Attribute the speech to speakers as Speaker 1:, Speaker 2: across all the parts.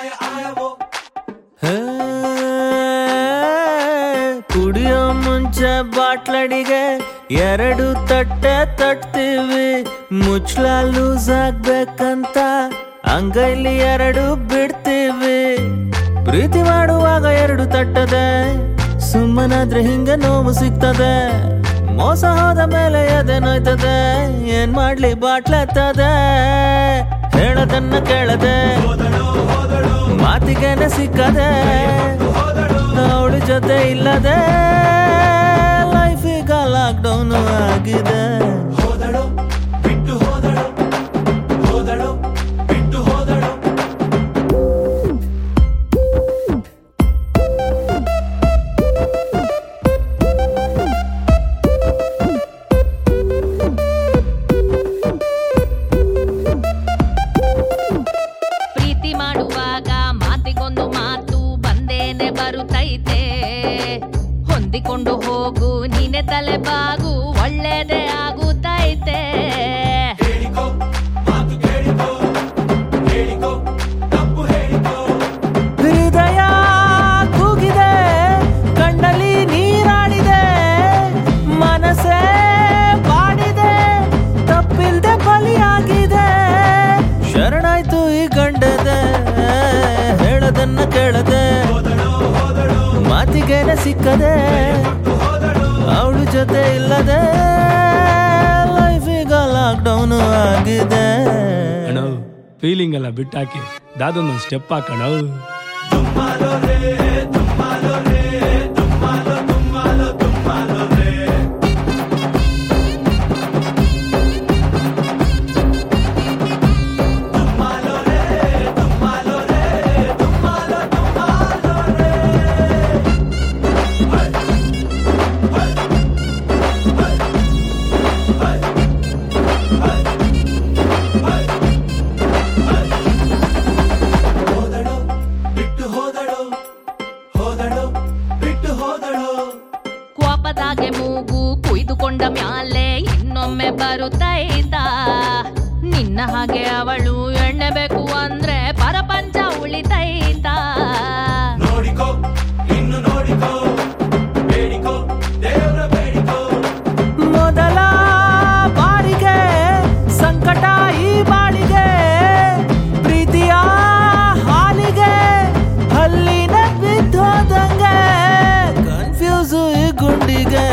Speaker 1: ಹೇ, ಕುಡಿಯೋ ಮುಂಚೆ ಬಾಟ್ಲಡಿಗೆ ಎರಡು ತಟ್ಟೆ ತಟ್ತೀವಿ ಮುಚ್ಚಳ ಲೂಸ್ ಆಗ್ಬೇಕಂತ ಅಂಗೈಲಿ ಎರಡು ಬಿಡ್ತೀವಿ ಪ್ರೀತಿ ಮಾಡುವಾಗ ಎರಡು ತಟ್ಟದೆ ಸುಮ್ಮನಾದ್ರೆ ಹಿಂಗೆ ನೋವು ಸಿಗ್ತದೆ ಮೋಸ ಹೋದ ಮೇಲೆ ಎದೆ ನೋಯ್ತದೆ ಏನ್ ಮಾಡ್ಲಿ ಬಾಟ್ಲತ್ತದೆ ಹೇಳದನ್ನ ಕೇಳದೆ ಮಾತಿಗೆನೆ ಸಿಕ್ಕದೆ ಅವಳ ಜೊತೆ ಇಲ್ಲದೆ ಲೈಫ್ ಈಗ ಲಾಕ್ ಡೌನ್ ಆಗಿದೆ
Speaker 2: ಹೋದಳು ಬಿಟ್ಟು ಹೋದಳು ಹೋದಳು ಬಿಟ್ಟು ಹೋದಳು
Speaker 3: ಪ್ರೀತಿ ಮಾಡುವಾಗ ಮಾತಿಗೊಂದು ಮಾತು ಬಂದೇನೆ ಬರುತ್ತೈತೆ ಹೊಂದಿಕೊಂಡು ಹೋಗು ನೀನೆ ತಲೆ ಬಾಗು ಒಳ್ಳೇದೇ ಆಗುತ್ತೈತೆ
Speaker 2: ಹೇಳಿಕೋ ಮಾತು ಕೇಳಿಕೋ ಹೇಳಿಕೋ ತಪ್ಪು ಹೇಳಿಕೋ
Speaker 1: ಹೃದಯ ಕೂಗಿದೆ ಕಣ್ಣಲ್ಲಿ ನೀರಾಡಿದೆ ಮನಸ್ಸೇ ಬಾಡಿದೆ ತಪ್ಪಿಲ್ದೆ ಬಲಿಯಾಗಿದೆ ಶರಣಾಯ್ತು ಈ ಗಂಡದೆ ಹೇಳದನ್ನ ಕೇಳದೆ
Speaker 2: ಹೋದಳು ಹೋದಳು
Speaker 1: ಮಾತಿಗೆನೆ ಸಿಕ್ಕದೆ ಅವಳು ಜೊತೆ ಇಲ್ಲದೆ ಲೈಫ್ ಈಗ ಲಾಕ್ ಡೌನ್ ಆಗಿದೆ
Speaker 4: ಅಣ್ಣ ಫೀಲಿಂಗ್ ಎಲ್ಲ ಬಿಟ್ಟಾಕಿ ದಾದೊಂದೊಂದು ಸ್ಟೆಪ್ ಹಾಕಣ
Speaker 2: ತುಮ್ಮಾಲೋ ರೇ ತುಮ್ಮಾಲೋ ರೇ ತುಮ್ಮಾಲೋ ತುಮ್ಮಾಲೋ ತುಮ್ಮಾಲೋ ರೇ ತುಮ್ಮಾಲೋ ರೇ ತುಮ್ಮಾಲೋ ರೇ ತುಮ್ಮಾಲೋ ತುಮ್ಮಾಲೋ ರೇ ಹೈ ಹೈ ಹೈ ಹೈ ಹೈ ಹೈ ಹೈ ಹೋದಳು ಬಿಟ್ಟು ಹೋದಳು ಹೋದಳು ಬಿಟ್ಟು ಹೋದಳು
Speaker 3: ಕೋಪದಾಗೆ ಮೂಗು ಕುಯ್ದುಕೊಂಡ ಮ್ಯಾಲೆ ಇನ್ನೊಮ್ಮೆ ಬರುತ್ತೈತ ನಿನ್ನ ಹಾಗೆ ಅವಳು ಎಣ್ಣೆ ಬೇಕು ಅಂದ್ರೆ ಪರಪಂಚ ಉಳಿತೈತ
Speaker 2: ನೋಡಿಕೋ ಇನ್ನು ನೋಡಿಕೋ ಬೇಡಿಕೋ ದೇವರ ಬೇಡಿಕೋ
Speaker 1: ಮೊದಲ ಬಾರಿಗೆ ಸಂಕಟ ಈ ಬಾಳಿಗೆ ಪ್ರೀತಿಯ ಹಾಲಿಗೆ ಹಲ್ಲಿನ ಬಿದ್ದೋದಂಗೆ ಕನ್ಫ್ಯೂಸು ಈ ಗುಂಡಿಗೆ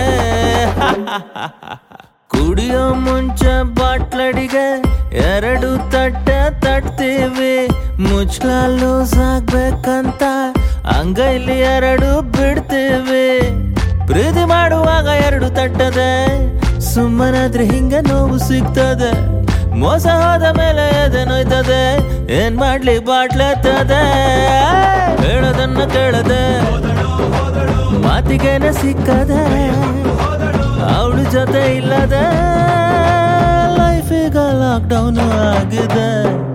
Speaker 1: ಕುಡಿಯೋ ಮುಂಚೆ ಬಾಟ್ಲಡಿಗೆ ಎರಡು ತಟ್ಟೆ ತಟ್ತೀವಿ ಮುಚ್ಚಳ ಲೂಸ್ ಆಗ್ಬೇಕಂತ ಅಂಗೈಲಿ ಎರಡು ಬಿಡ್ತೀವಿ ಪ್ರೀತಿ ಮಾಡುವಾಗ ಎರಡು ತಟ್ಟದೆ ಸುಮ್ಮನಾದ್ರೆ ಹಿಂಗೆ ನೋವು ಸಿಗ್ತದೆ ಮೋಸ ಹೋದ ಮೇಲೆ ಎದೆ ನೋಯ್ತದೆ ಏನ್ ಮಾಡ್ಲಿ ಬಾಟ್ಲತ್ತದೆ ಹೇಳೋದನ್ನ ಕೇಳದೆ ಮಾತಿಗೆನೆ ಸಿಕ್ಕದೆ ಅವಳ ಜೊತೆ ಇಲ್ಲದೆ ಲೈಫ್ ಈಗ ಲಾಕ್ ಡೌನ್ ಆಗಿದೆ